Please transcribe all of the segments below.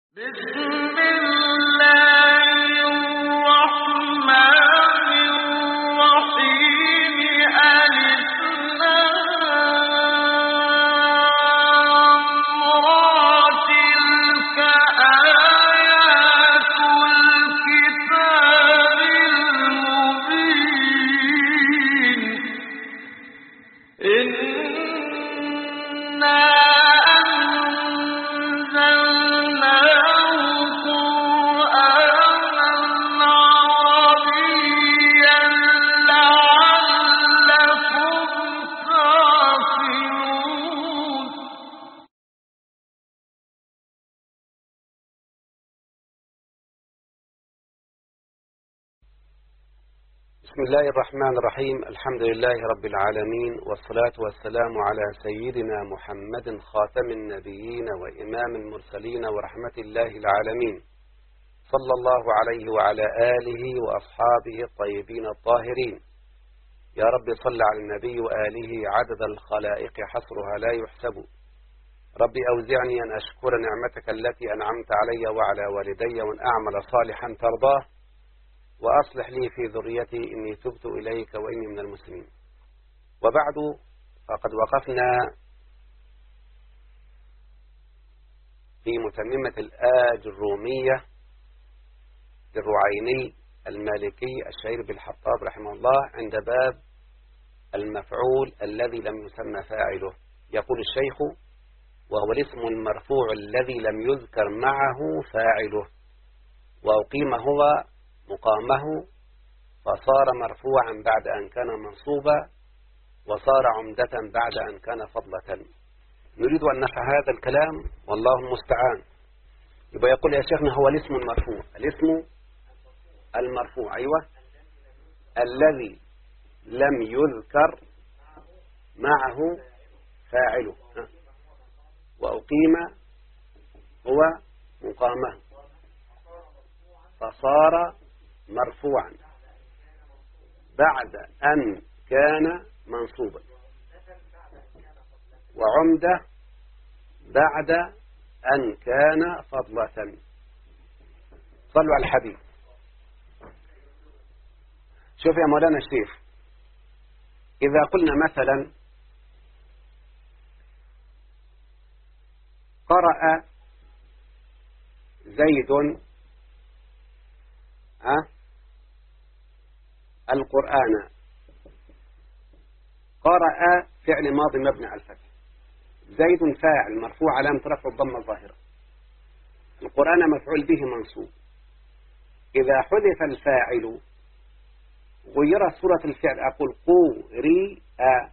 بسم الله الرحمن الرحيم ألف لام را تلك آيات الكتاب المبين إنا أنزلناه قرآنا عربيا لعلكم تعقلون بسم الله الرحمن الرحيم الحمد لله رب العالمين والصلاة والسلام على سيدنا محمد خاتم النبيين وإمام المرسلين ورحمة الله العالمين صلى الله عليه وعلى آله وأصحابه الطيبين الطاهرين يا رب صل على النبي وآله عدد الخلائق حصرها لا يحسب ربي أوزعني أن أشكر نعمتك التي أنعمت علي وعلى والدي وأن أعمل صالحا ترضاه وأصلح لي في ذريتي إني تبت إليك وإني من المسلمين وبعد فقد وقفنا في متممة الآج الرومية للرعيني المالكي الشهير بالحطاب رحمه الله عند باب المفعول الذي لم يسمى فاعله يقول الشيخ وهو الاسم المرفوع الذي لم يذكر معه فاعله وأقيم هو مقامه فصار مرفوعا بعد أن كان منصوبا وصار عمدة بعد أن كان فضلة نريد أن نفع هذا الكلام والله المستعان يبقى يقول يا شيخنا هو الاسم المرفوع الاسم المرفوع أيوة الذي لم يذكر معه فاعله ها؟ وأقيم هو مقامه فصار مرفوعا بعد أن كان منصوبا وعمدة بعد أن كان فضلة صلوا على الحبيب شوف يا مولانا الشيخ إذا قلنا مثلا قرأ زيد ها القرآن قرأ فعل ماضي مبني على الفتح زيد فاعل مرفوع علامة رفع الضمة الظاهرة القرآن مفعول به منصوب إذا حذف الفاعل غيرت صورة الفعل أقول قورئ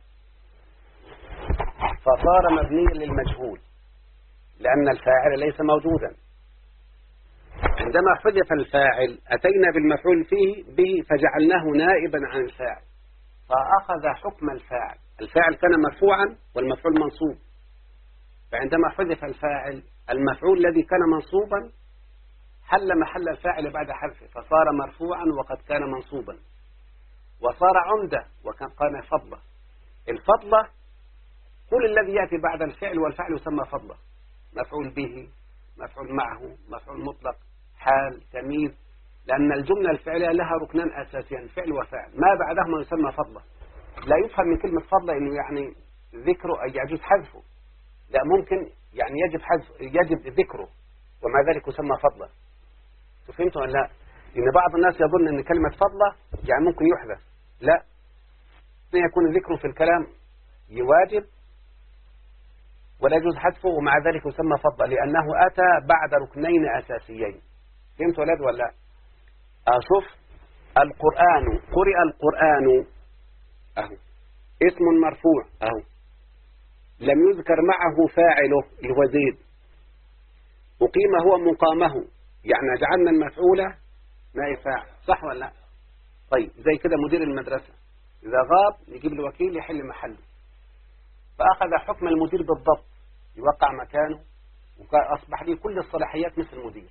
فصار مبنيا للمجهول لأن الفاعل ليس موجودا عندما حذف الفاعل أتينا بالمفعول فيه به فجعلناه نائبا عن الفاعل فأخذ حكم الفاعل الفاعل كان مرفوعا والمفعول منصوب فعندما حذف الفاعل المفعول الذي كان منصوبا حل محل الفاعل بعد حذفه فصار مرفوعا وقد كان منصوبا وصار عمدة وكان كان فضلة الفضلة كل الذي يأتي بعد الفعل والفعل يسمى فضلة مفعول به مفعول معه مفعول مطلق حال تمييز لأن الجملة الفعلية لها ركنان أساسيان فعل وفاعل ما بعدهما يسمى فضلة لا يفهم من كلمة فضلة إنه يعني ذكره أي يجوز حذفه لا ممكن يعني يجب حذف يجب ذكره ومع ذلك يسمى فضلة فهمتوا ولا لا؟ إن بعض الناس يظن أن كلمة فضلة يعني ممكن يحذف لا يكون ذكره في الكلام يواجب ولا يجوز حذفه ومع ذلك يسمى فضة لأنه أتى بعد ركنين أساسيين فهمت ولاد ولا لا أشوف القرآن قرئ القرآن أهو اسم مرفوع أهو لم يذكر معه فاعله اللي هو زيد أقيم هو مقامه يعني جعلنا المفعولة نائب فاعل صح ولا لا طيب زي كده مدير المدرسة إذا غاب نجيب له وكيل يحل محله فأخذ حكم المدير بالضبط يوقع مكانه وأصبح لي كل الصلاحيات مثل المدير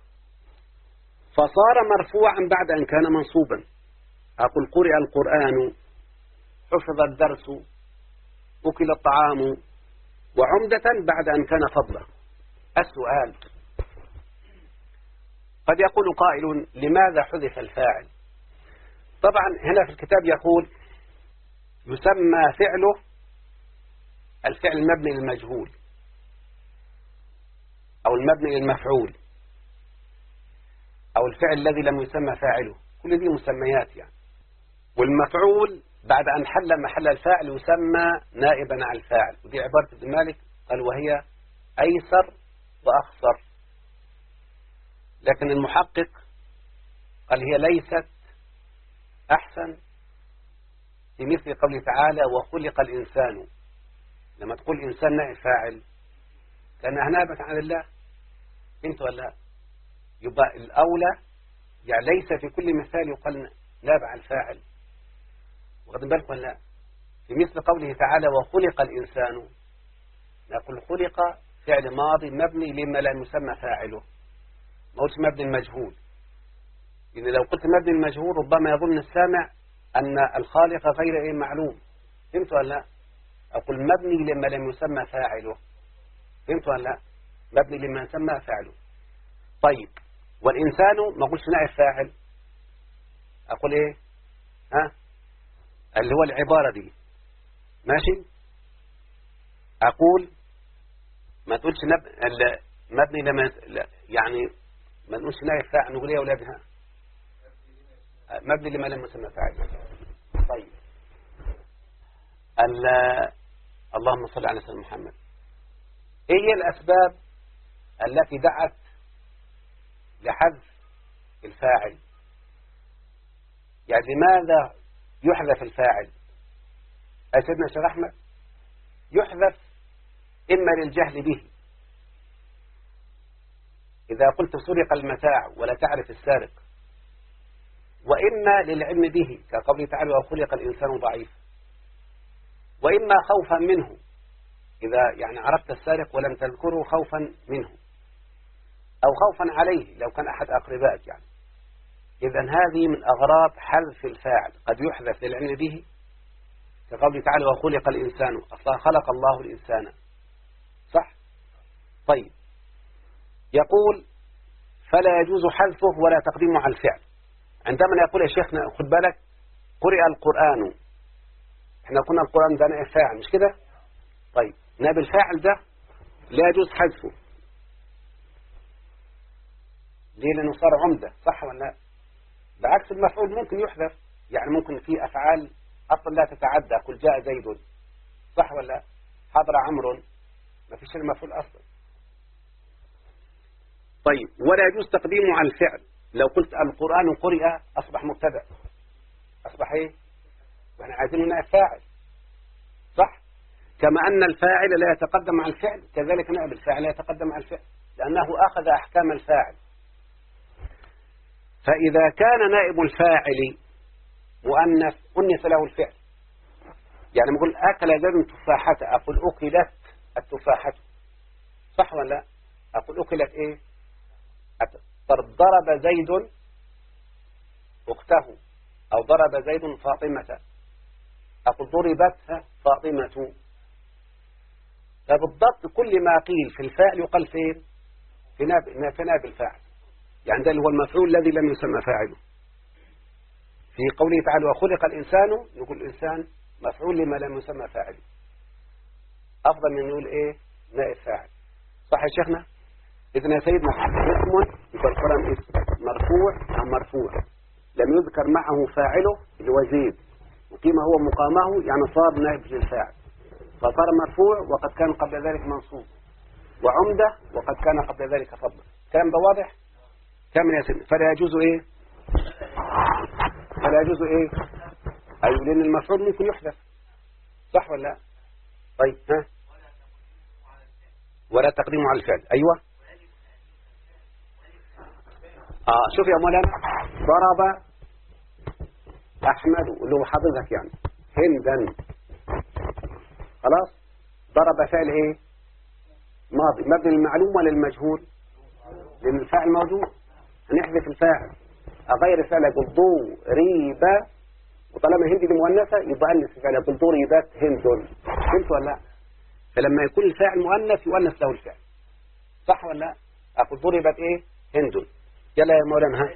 فصار مرفوعا بعد أن كان منصوبا أقول قرئ القرآن حفظ الدرس أكل الطعام وعمدة بعد أن كان فضلا السؤال قد يقول قائل لماذا حذف الفاعل طبعا هنا في الكتاب يقول يسمى فعله الفعل المبني للمجهول أو المبني للمفعول أو الفعل الذي لم يسمى فاعله كل دي مسميات يعني والمفعول بعد أن حل محل الفاعل يسمى نائبا عن الفاعل ودي عبارة ابن مالك قال وهي أيسر وأخسر لكن المحقق قال هي ليست أحسن في مثل قوله تعالى وخلق الإنسان لما تقول إنسان نائب فاعل كان نابت عن الله انت ولا يبقى الأولى يعني ليس في كل مثال يقال نابع الفاعل واخدين بالكم ولا في مثل قوله تعالى وخلق الإنسان نقول خلق فعل ماضي مبني لما لا يسمى فاعله ما هوش مبني المجهول لأن لو قلت مبني المجهول ربما يظن السامع أن الخالق غير إيه معلوم فهمت ولا لا أقول مبني لما لم يسمى فاعله فهمت ولا لا مبني لما يسمى فاعله طيب والإنسان ما قلتش نائب فاعل أقول إيه ها اللي هو العبارة دي ماشي أقول ما تقولش نب... مبني لما لا. يعني ما نقولش نائب فاعل نقول ايه يا اولاد ها مبني لما لم يسمى فاعل طيب ال... اللهم صل على سيدنا محمد ايه هي الاسباب التي دعت لحذف الفاعل يعني لماذا يحذف الفاعل أي سيدنا الشيخ أحمد يحذف إما للجهل به إذا قلت سرق المتاع ولا تعرف السارق وإما للعلم به كقوله تعالى وخلق الإنسان ضعيف وإما خوفا منه إذا يعني عرفت السارق ولم تذكره خوفا منه أو خوفا عليه لو كان أحد أقربائك يعني إذا هذه من أغراض حذف الفاعل قد يحذف للعلم به كقوله تعالى وخلق الإنسان أصلا خلق الله الإنسان صح طيب يقول فلا يجوز حذفه ولا تقديمه على الفعل عندما يقول يا شيخنا خد بالك قرئ القرآن احنا قلنا القرآن ده نائب فاعل مش كده طيب نائب الفاعل ده لا يجوز حذفه ليه لأنه صار عمدة صح ولا لا بعكس المفعول ممكن يحذف يعني ممكن في أفعال أصلا لا تتعدى قل جاء زيد صح ولا لا حضر عمرو ما فيش المفعول أصلا طيب ولا يجوز تقديمه على الفعل لو قلت القرآن قرئ أصبح مبتدا أصبح إيه وإحنا عايزين هنا فاعل صح كما أن الفاعل لا يتقدم على الفعل كذلك نائب الفاعل لا يتقدم على الفعل لأنه أخذ أحكام الفاعل فإذا كان نائب الفاعل مؤنث أنث له الفعل يعني نقول أكل زيد تفاحة أقول أكلت التفاحة صح ولا لا أقول أكلت إيه ضرب زيد أخته أو ضرب زيد فاطمة أقول ضربت فاطمة فبالضبط كل ما قيل في الفاعل يقال فين في ناب, في ناب الفاعل يعني ده اللي هو المفعول الذي لم يسمى فاعله في قوله تعالى وخلق الإنسان نقول الإنسان مفعول لما لم يسمى فاعله أفضل من نقول إيه نائب فاعل صح يا شيخنا إذن يا سيدنا اسم يبقى القرآن اسم مرفوع أو مرفوع لم يذكر معه فاعله اللي هو زيد وقيم هو مقامه يعني صار نائب للفاعل فصار مرفوع وقد كان قبل ذلك منصوب وعمدة وقد كان قبل ذلك فضل كلام ده واضح كم يا سيدنا فلا يجوز ايه فلا يجوز ايه ايوه لان المفعول ممكن يحذف صح ولا لا طيب ها ولا تقديمه على الفعل ايوه اه شوف يا مولانا ضرب احمد اللي هو حافظك يعني هندا خلاص ضرب فعل ايه ماضي مبني للمعلوم ولا المجهول لان الفاعل موجود هنحذف الفاعل أغير الفعل يقول ضريبة وطالما هند دي مؤنثة يبقى أنس الفعل يقول ضريبت هند فهمت ولا لا فلما يكون الفاعل مؤنث يؤنث له الفعل صح ولا لا أقول ضربت إيه هند يلا يا مولانا ها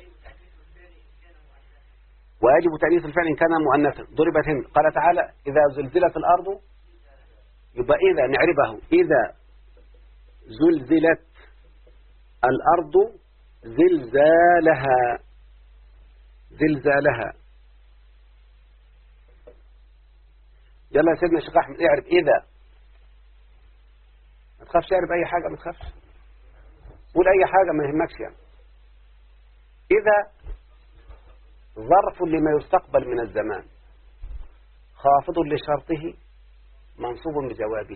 ويجب تأنيث الفعل إن كان مؤنثا ضربت هند قال تعالى إذا زلزلت الأرض يبقى إذا نعربه إذا زلزلت الأرض زلزالها زلزالها يلا يا سيدنا الشيخ أحمد اعرف إذا ما تخافش اعرف أي حاجة ما تخافش قول أي حاجة ما يهمكش يعني إذا ظرف لما يستقبل من الزمان خافض لشرطه منصوب بجوابه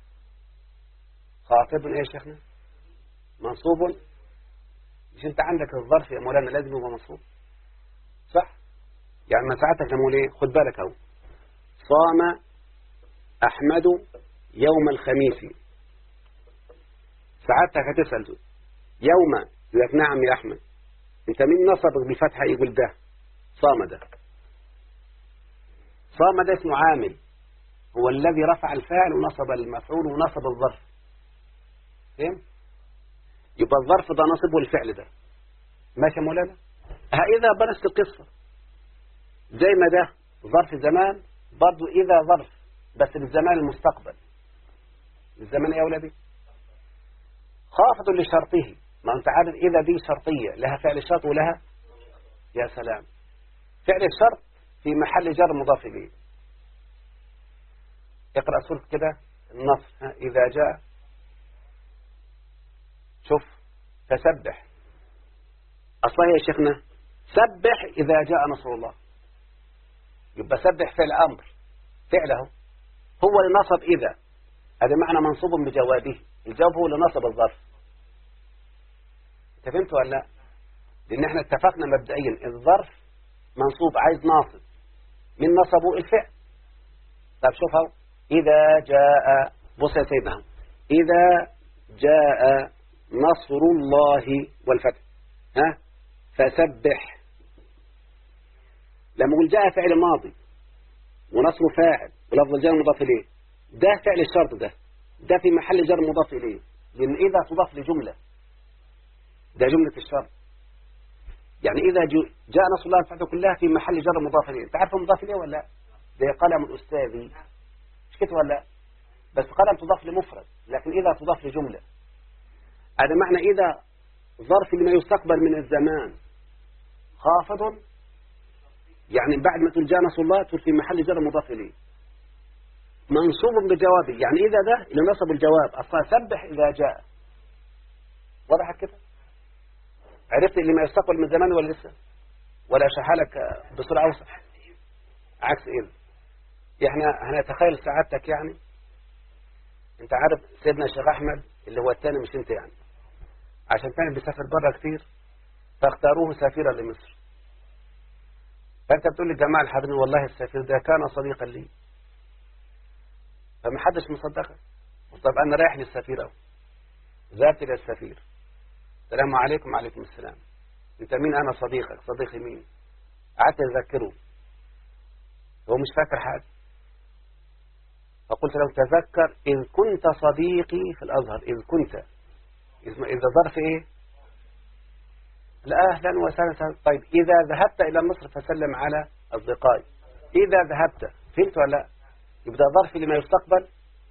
خافض ايه يا شيخنا منصوب مش انت عندك الظرف يا مولانا لازم يبقى منصوب صح يعني ما ساعتك نقول ايه خد بالك اهو صام احمد يوم الخميس ساعتك هتسأل يوم يقول لك نعم يا احمد انت مين نصبك بفتحة يقول ده صام ده صام ده اسمه عامل هو الذي رفع الفاعل ونصب المفعول ونصب الظرف فهم يبقى الظرف ده نصبه الفعل ده ماشي يا مولانا ها إذا بنفس القصة زي ما ده ظرف زمان برضو إذا ظرف بس للزمان المستقبل الزمان يا أولادي خافض لشرطه ما أنت عارف إذا دي شرطية لها فعل شرط ولها يا سلام فعل الشرط في محل جر مضاف إليه اقرأ سورة كده النصر ها إذا جاء شوف فسبح أصلا يا شيخنا سبح إذا جاء نصر الله يبقى سبح فعل أمر فعله هو اللي نصب إذا هذا معنى منصوب بجوابه الجواب هو اللي نصب الظرف انت فهمت ولا لا لان احنا اتفقنا مبدئيا الظرف منصوب عايز ناصب من نصبه الفعل طب شوف اهو اذا جاء بص يا سيدنا اذا جاء نصر الله والفتح ها فسبح لما قل جاء فعل ماضي ونصر فاعل ولفظ الجر مضاف اليه ده فعل الشرط ده ده في محل جر مضاف اليه لان اذا تضاف لجمله ده جمله الشرط يعني اذا جاء نصر الله والفتح كلها في محل جر مضاف اليه انت عارف مضاف اليه ولا لا زي قلم الاستاذي مش كده ولا لا بس قلم تضاف لمفرد لكن اذا تضاف لجمله هذا معنى إذا ظرف لما يستقبل من الزمان خافض يعني بعد ما تقول جاء نصر الله تقول في محل جر مضاف إليه منصوب بجوابه يعني إذا ده اللي نصب الجواب أصلا سبح إذا جاء وضحت كده عرفت اللي ما يستقبل من الزمان ولا لسه ولا شحالك بصورة أوسع عكس إذا احنا هنتخيل سعادتك يعني انت عارف سيدنا الشيخ احمد اللي هو الثاني مش انت يعني عشان كان بيسافر بره كتير فاختاروه سفيرا لمصر فانت بتقول للجماعه الحاضرين والله السفير ده كان صديقا لي فما حدش مصدقك طب انا رايح للسفير اهو ذهبت الى السفير السلام عليكم وعليكم السلام انت مين انا صديقك صديقي مين قعدت اذكره هو مش فاكر حاجه فقلت له تذكر إذ كنت صديقي في الأزهر إذ كنت إذا ظرف إيه لا أهلا وسهلا طيب إذا ذهبت إلى مصر فسلم على أصدقائي إذا ذهبت فهمت ولا لا يبدأ ظرف لما يستقبل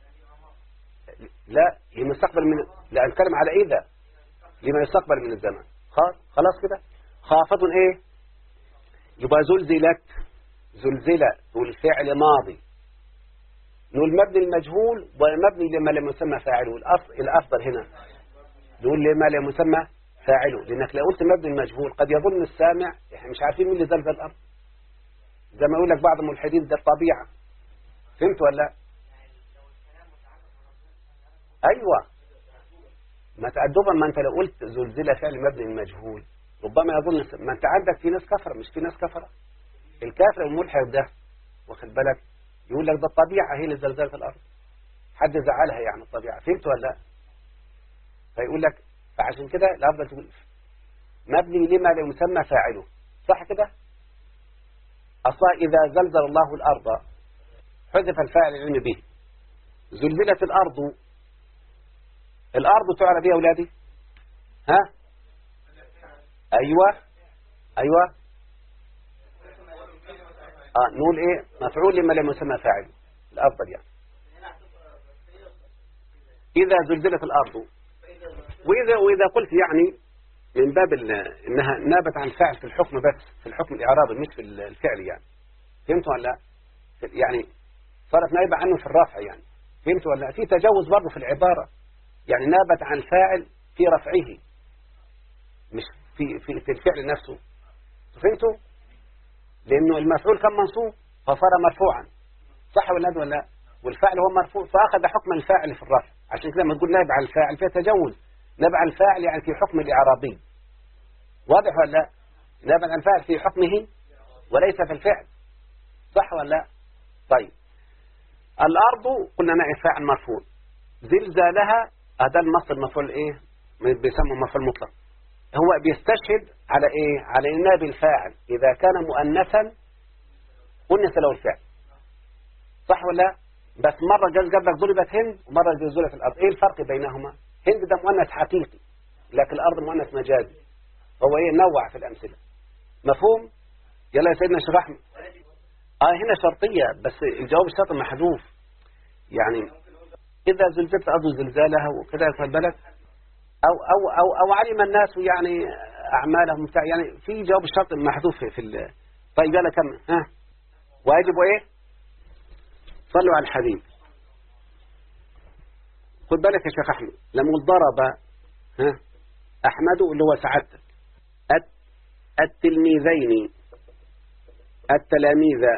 لا هي مستقبل من لا أتكلم على إذا لما يستقبل من الزمن خلاص كده خافض إيه يبقى زلزلت زلزلة والفعل ماضي نقول مبني المجهول ومبني لما لم يسمى فاعله الأفضل هنا نقول لما لم يسمى فاعله لأنك لو قلت مبني المجهول قد يظن السامع احنا مش عارفين مين اللي زلزل الأرض زي ما يقول لك بعض الملحدين ده الطبيعة فهمت ولا لا أيوة ما تأدبا ما أنت لو قلت زلزلة فعل مبني المجهول ربما يظن ما أنت عندك في ناس كفرة مش في ناس كفرة الكافر والملحد ده واخد بالك يقول لك ده الطبيعة هي اللي زلزلت الأرض حد زعلها يعني الطبيعة فهمت ولا لا فيقول لك فعشان كده الأفضل تقول مبني لما لا يسمى فاعله صح كده أصلا إذا زلزل الله الأرض حذف الفاعل العلم به زلزلت الأرض الأرض تعرف يا أولادي ها أيوة أيوة آه نقول إيه مفعول لما لم يسمى فاعل الأفضل يعني إذا زلزلت الأرض وإذا وإذا قلت يعني من باب إنها نابت عن الفاعل في الحكم بس في الحكم الإعرابي مش في الفعل يعني فهمت ولا لا يعني صارت نائبة عنه في الرفع يعني فهمت ولا لا في تجاوز برضه في العبارة يعني نابت عن الفاعل في رفعه مش في في, في الفعل نفسه فهمتوا لأنه المفعول كان منصوب فصار مرفوعا صح ولا ولا لا والفاعل هو مرفوع فأخذ حكم الفاعل في الرفع عشان كده لما تقول نائب عن الفاعل فيها تجوز نائب عن الفاعل يعني في حكم الإعرابي واضح ولا لا نائب عن الفاعل في حكمه وليس في الفعل صح ولا لا طيب الأرض قلنا نائب فاعل مرفوع زلزالها هذا المصدر مفعول ايه بيسمى مفعول مطلق هو بيستشهد على ايه على ان نائب الفاعل اذا كان مؤنثا انث له الفعل صح ولا لا بس مرة قال قبلك ضربت هند ومرة ضربت الأرض إيه الفرق بينهما هند ده مؤنث حقيقي لكن الأرض مؤنث مجازي هو إيه نوع في الأمثلة مفهوم يلا يا سيدنا الشيخ أحمد آه هنا شرطية بس الجواب الشرط محذوف يعني إذا زلزلت الأرض زلزالها وكذا في البلد أو أو أو أو علم الناس يعني أعمالهم بتاع يعني في جواب الشرط محذوف في ال طيب يلا كم ها واجب إيه صلوا على الحبيب خد بالك يا شيخ أحمد لما ضرب ها أحمد اللي هو سعادتك التلميذين التلاميذ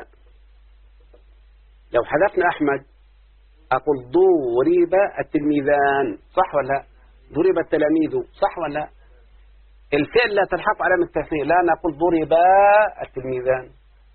لو حذفنا أحمد أقول ضرب التلميذان صح ولا ضرب التلاميذ صح ولا الفعل لا تلحق علامة التثنية لا نقول ضرب التلميذان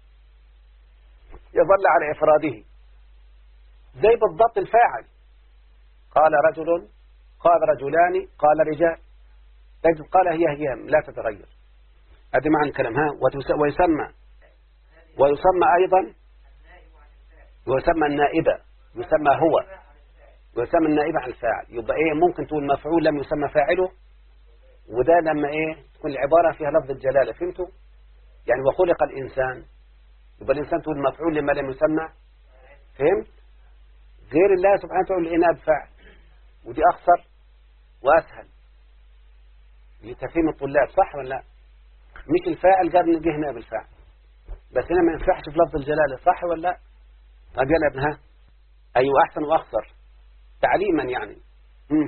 يظل على إفراده زي بالضبط الفاعل قال رجل قال رجلان قال رجال تجد قال هي هي لا تتغير هذه معنى الكلام ها ويسمى ويسمى أيضا ويسمى النائبة يسمى هو ويسمى النائبة عن الفاعل يبقى ايه ممكن تقول مفعول لم يسمى فاعله وده لما ايه تكون العبارة فيها لفظ الجلالة فهمتوا يعني وخلق الإنسان يبقى الإنسان تقول مفعول لما لم يسمى فهمت غير الله سبحانه وتعالى الإناب فاعل ودي أخسر وأسهل لتفهيم الطلاب صح ولا لا مش الفاعل قال نجي هنا بالفاعل بس هنا ما ينفعش في لفظ الجلالة صح ولا لا قال يا ابنها أيوة أحسن وأخسر تعليما يعني مم.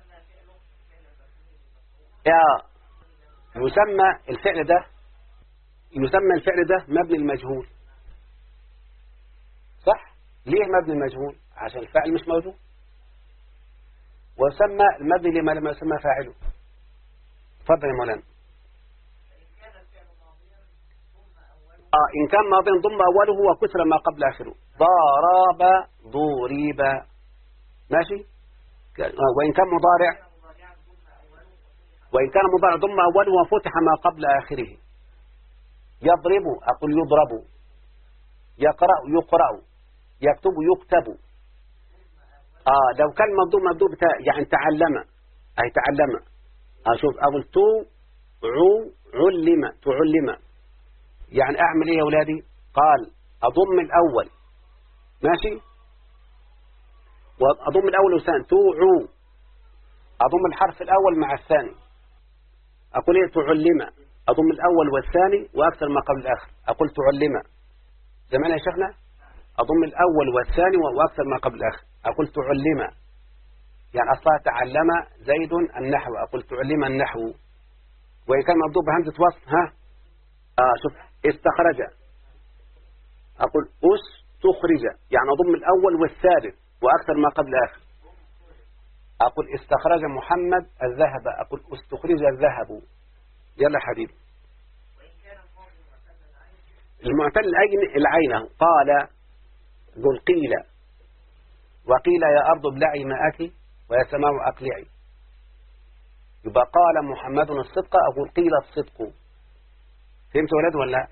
يا يسمى الفعل ده يسمى الفعل ده مبني المجهول صح ليه مبني المجهول عشان الفاعل مش موجود ويسمى المبني لما لما يسمى فاعله تفضل يا مولانا آه إن كان ماضيا ضم أوله وكسر ما قبل آخره ضرب ضرب ماشي وإن كان مضارع وإن كان مضارع ضم أوله وفتح ما قبل آخره يضرب أقول يضرب يقرأ يقرأ يكتب يكتب آه لو كان مبدوء مبدوء بتاع يعني تعلم أي تعلم أشوف أقول تو عو علم تعلم يعني أعمل إيه يا أولادي قال أضم الأول ماشي وأضم الأول والثاني توعو أضم الحرف الأول مع الثاني أقول إيه تعلم أضم الأول والثاني وأكثر ما قبل الآخر أقول تعلم زمان يا شيخنا أضم الأول والثاني وأكثر ما قبل الآخر أقول تعلم يعني أصلا تعلم زيد النحو أقول تعلم النحو وإن كان مضوب بهمزة وصف ها آه شوف استخرج أقول استخرج يعني أضم الأول والثالث وأكثر ما قبل آخر أقول استخرج محمد الذهب أقول استخرج الذهب يلا حبيبي المعتل العين قال قل قيل وقيل يا أرض ابلعي ماءك ويا سماء أقلعي يبقى قال محمد الصدق أقول قيل الصدق فهمت ولد ولا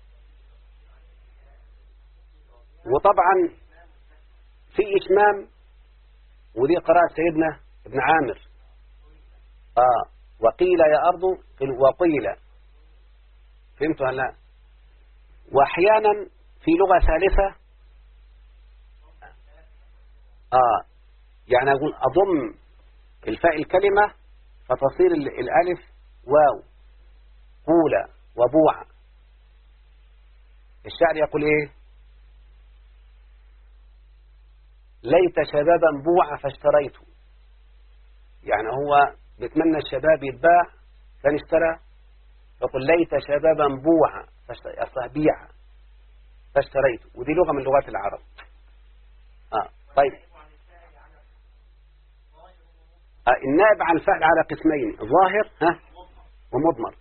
وطبعا في إشمام ودي قراءة سيدنا ابن عامر آه وقيل يا أرض وقيل فهمت ولا لا واحيانا في لغة ثالثة اه يعني اقول اضم الفاء الكلمة فتصير ال- الالف واو قولة وبوع الشعر يقول ايه ليت شبابا بوع فاشتريته يعني هو بيتمنى الشباب يتباع كان اشترى يقول ليت شبابا بوع فاشت- أصلها بيع فاشتريته ودي لغة من لغات العرب آه. طيب آه. النائب عن الفعل على قسمين ظاهر ها ومضمر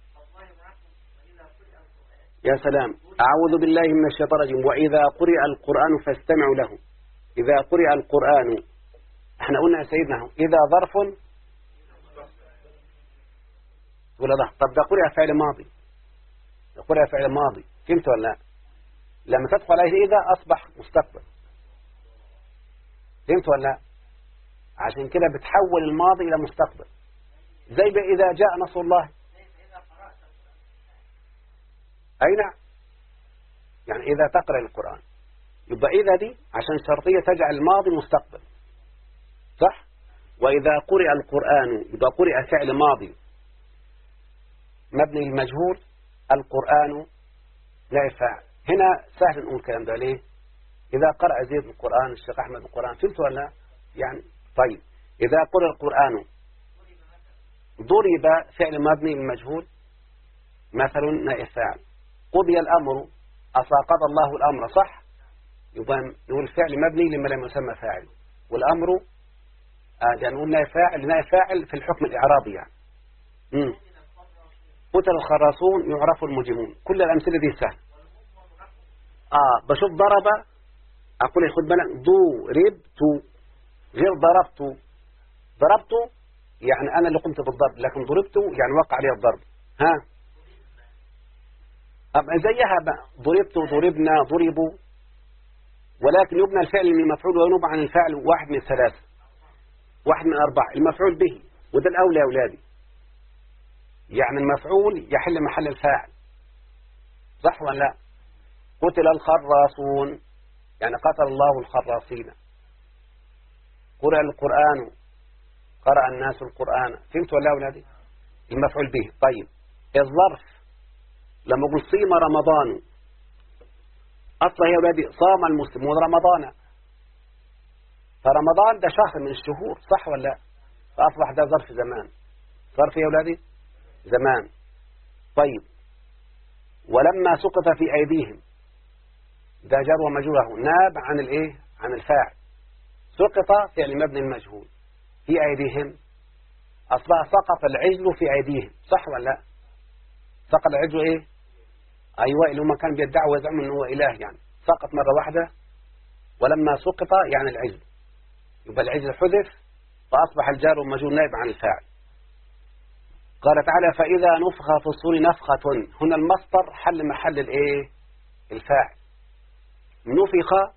يا سلام أعوذ بالله من الشيطان الرجيم وإذا قرئ القرآن فاستمعوا له إذا قرئ القرآن احنا قلنا يا سيدنا هو، إذا ظرف ولا لا طب ده قرئ فعل ماضي ده قرئ فعل ماضي فهمت ولا لا لما تدخل عليه إذا أصبح مستقبل فهمت ولا لا عشان كده بتحول الماضي إلى مستقبل زي بقى إذا جاء نصر الله أي نعم يعني إذا تقرأ القرآن يبقى إذا دي عشان شرطية تجعل الماضي مستقبل صح وإذا قرئ القرآن يبقى قرئ فعل ماضي مبني المجهول القرآن لا فاعل هنا سهل نقول الكلام ده ليه إذا قرأ زيد القرآن الشيخ أحمد القرآن فهمت ولا لا؟ يعني طيب إذا قرأ القرآن ضرب فعل مبني المجهول مثل نائب فاعل قضي الأمر أساقط الله الأمر صح يبقى نقول الفعل مبني لما لم يسمى فاعل والأمر آه يعني نقول نائب فاعل نائب فاعل في الحكم الإعرابي يعني مم. قتل الخراصون يعرف المجرمون كل الأمثلة دي سهل آه بشوف ضرب أقول يا خد بالك ضربت غير ضربت ضربت يعني أنا اللي قمت بالضرب لكن ضربت يعني وقع عليه الضرب ها أبقى زيها بقى ضربت ضربنا ضربوا ولكن يبنى الفعل من المفعول وينوب عن الفعل واحد من ثلاثة واحد من أربعة المفعول به وده الأولى يا أولادي يعني المفعول يحل محل الفاعل صح ولا لا قتل الخراصون يعني قتل الله الخراصين قرأ القرآن قرأ الناس القرآن فهمت ولا أولادي المفعول به طيب الظرف لما أقول صيم رمضان أصلا يا أولادي صام المسلمون رمضان فرمضان ده شهر من الشهور صح ولا لا فأصبح ده ظرف زمان ظرف يا أولادي زمان طيب ولما سقط في أيديهم ده جر ومجروره ناب عن الايه عن الفاعل سقط فعل مبني المجهول في أيديهم أصبح سقط العجل في أيديهم صح ولا لا سقط العجل إيه أيوة اللي هم كان بيدعوا ويزعموا أنه هو إله يعني سقط مرة واحدة ولما سقط يعني العجل يبقى العجل حذف فأصبح الجار والمجهول نائب عن الفاعل قال تعالى فإذا نفخ في الصور نفخة هنا المصدر حل محل الإيه الفاعل نفخ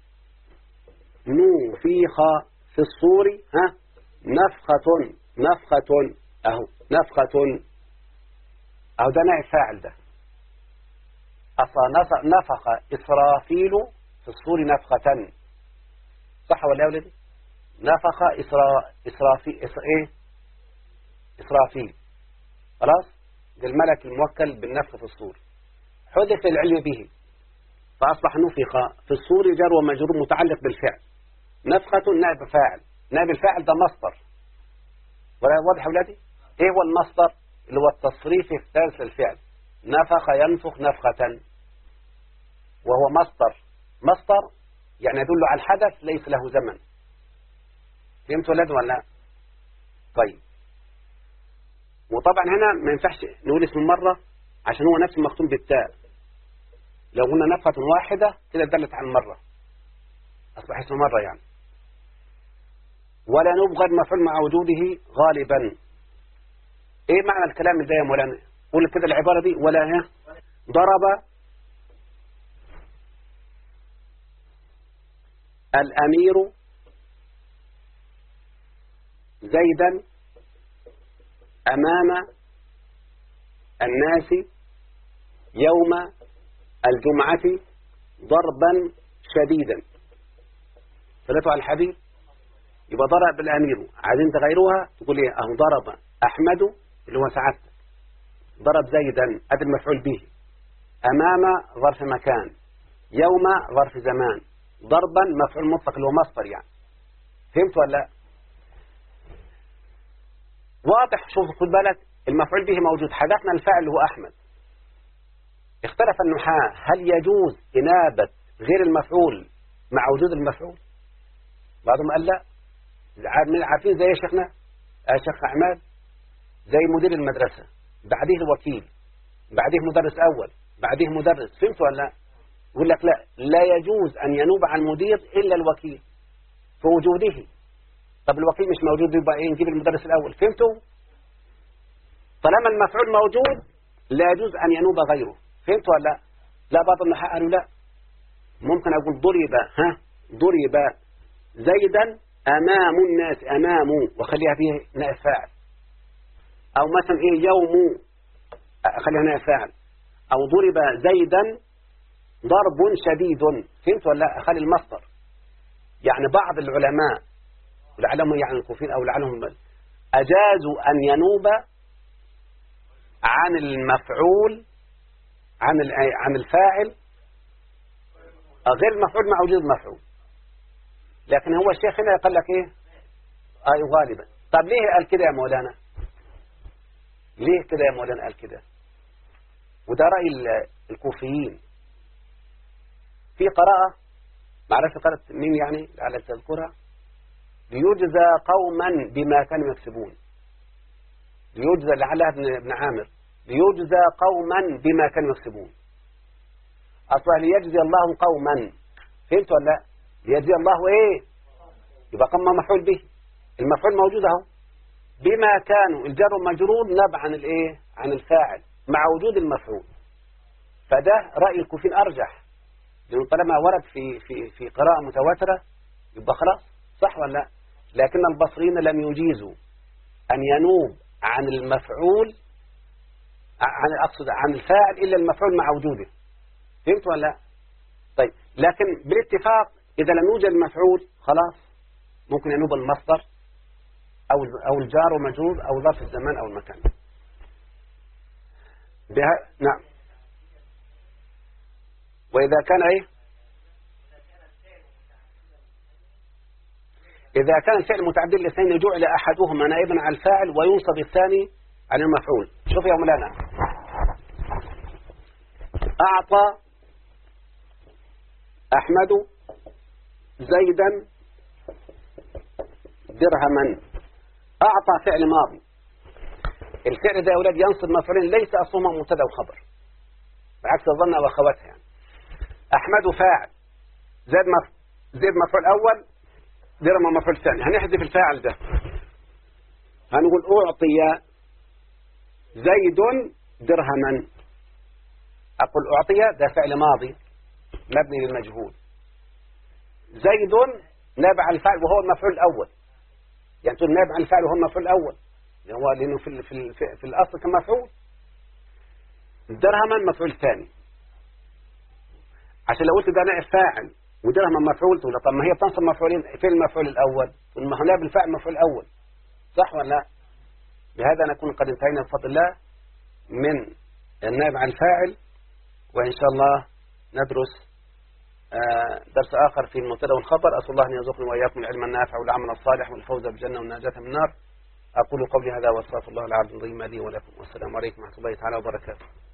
نفخ في الصور ها نفخة نفخة أهو نفخة أهو ده نائب فاعل ده أصلا نفخ إسرافيل في الصور نفخة صح ولا يا ولدي نفخ إسرا إسرافيل إسر إيه إسرافيل خلاص ده الملك الموكل بالنفخ في الصور حذف العلم به فأصبح نفخ في الصور جار ومجرور متعلق بالفعل نفخة نائب فاعل نائب الفاعل ده مصدر ولا واضح يا ولادي ايه هو المصدر اللي هو التصريف الثالث للفعل نفخ ينفخ نفخة وهو مصدر مصدر يعني يدل على الحدث ليس له زمن فهمت ولاد ولا لا طيب وطبعا هنا ما ينفعش نقول اسم مرة عشان هو نفسه مختوم بالتاء لو قلنا نفخة واحدة كده دلت على المرة أصبح اسم مرة يعني ولا نبغض مفعول مع وجوده غالبا ايه معنى الكلام ده يا مولانا قول كده العبارة دي ولا ها ضرب الأمير زيدا أمام الناس يوم الجمعة ضربا شديدا صلته على الحبيب يبقى ضرب الأمير عايزين تغيروها تقول ايه اهو ضرب أحمد اللي هو سعادتك ضرب زيدا ادي المفعول به أمام ظرف مكان يوم ظرف زمان ضربا مفعول مطلق اللي هو مصدر يعني فهمت ولا لا واضح شوف خد بالك المفعول به موجود حذفنا الفاعل اللي هو أحمد اختلف النحاة هل يجوز إنابة غير المفعول مع وجود المفعول بعضهم قال لا عارفين زي يا شيخنا يا شيخ أعمال زي مدير المدرسة بعديه الوكيل بعديه مدرس أول بعديه مدرس فهمت ولا لا يقول لك لا لا يجوز أن ينوب عن المدير إلا الوكيل في وجوده طب الوكيل مش موجود يبقى ايه نجيب المدرس الأول فهمتوا طالما المفعول موجود لا يجوز أن ينوب غيره فهمت ولا لا لا بعض النحاء قالوا لا ممكن أقول ضرب ها ضرب زيدا أمام الناس أمام وخليها فيه نائب فاعل أو مثلا إيه يوم خليها نائب فاعل أو ضرب زيدا ضرب شديد فهمت ولا لا أخلي المصدر يعني بعض العلماء لعلهم يعني الكوفين أو لعلهم أجازوا أن ينوب عن المفعول عن عن الفاعل غير المفعول مع وجود المفعول لكن هو الشيخ هنا يقول لك ايه اي غالبا طب ليه قال كده يا مولانا ليه كده يا مولانا قال كده وده رأي الكوفيين في قراءة معرفة قراءة مين يعني على تذكرها ليجزى قوما بما كانوا يكسبون ليجزى لعلها ابن عامر ليجزى قوما بما كانوا يكسبون أصلا ليجزي الله قوما فهمت ولا لا ليجزي الله ايه يبقى قم مفعول به المفعول موجود اهو بما كانوا الجر والمجرور نبع عن الايه عن الفاعل مع وجود المفعول فده رأي الكوفين أرجح لأنه طالما ورد في في في قراءة متواترة يبقى خلاص صح ولا لا لكن البصريين لم يجيزوا أن ينوب عن المفعول عن أقصد عن الفاعل إلا المفعول مع وجوده فهمت ولا لا طيب لكن بالاتفاق إذا لم يوجد المفعول خلاص ممكن ينوب المصدر أو أو الجار ومجرور أو ظرف الزمان أو المكان بها نعم وإذا كان إيه إذا كان فعل متعدد الاثنين جعل أحدهما نائبا على الفاعل وينصب الثاني عن المفعول شوف يا مولانا أعطى أحمد زيدا درهما أعطى فعل ماضي الفعل ده يا أولاد ينصب مفعولين ليس أصلهما مبتدا وخبر بعكس الظن وأخواتها يعني أحمد فاعل زيد مف... زيد مفعول أول درهم مفعول ثاني هنحذف الفاعل ده هنقول أعطي زيد درهما أقول أعطي ده فعل ماضي مبني للمجهول زيد نابع الفعل وهو المفعول الأول يعني تقول نائب عن الفعل وهو المفعول الأول يعني هو لأنه في, في, في, في الأصل كان مفعول درهما مفعول ثاني عشان لو قلت ده نائب فاعل ودرهما مفعول تقول طب ما هي بتنصب مفعولين في المفعول الأول والما هو نائب الفاعل المفعول الأول صح ولا لا بهذا نكون قد انتهينا بفضل الله من النائب عن الفاعل وإن شاء الله ندرس آه، درس آخر في المبتدا والخبر أسأل الله أن يرزقني وإياكم العلم النافع والعمل الصالح والفوز بالجنة والنجاة من النار أقول قولي هذا واستغفر الله العظيم لي ولكم والسلام عليكم ورحمة الله تعالى وبركاته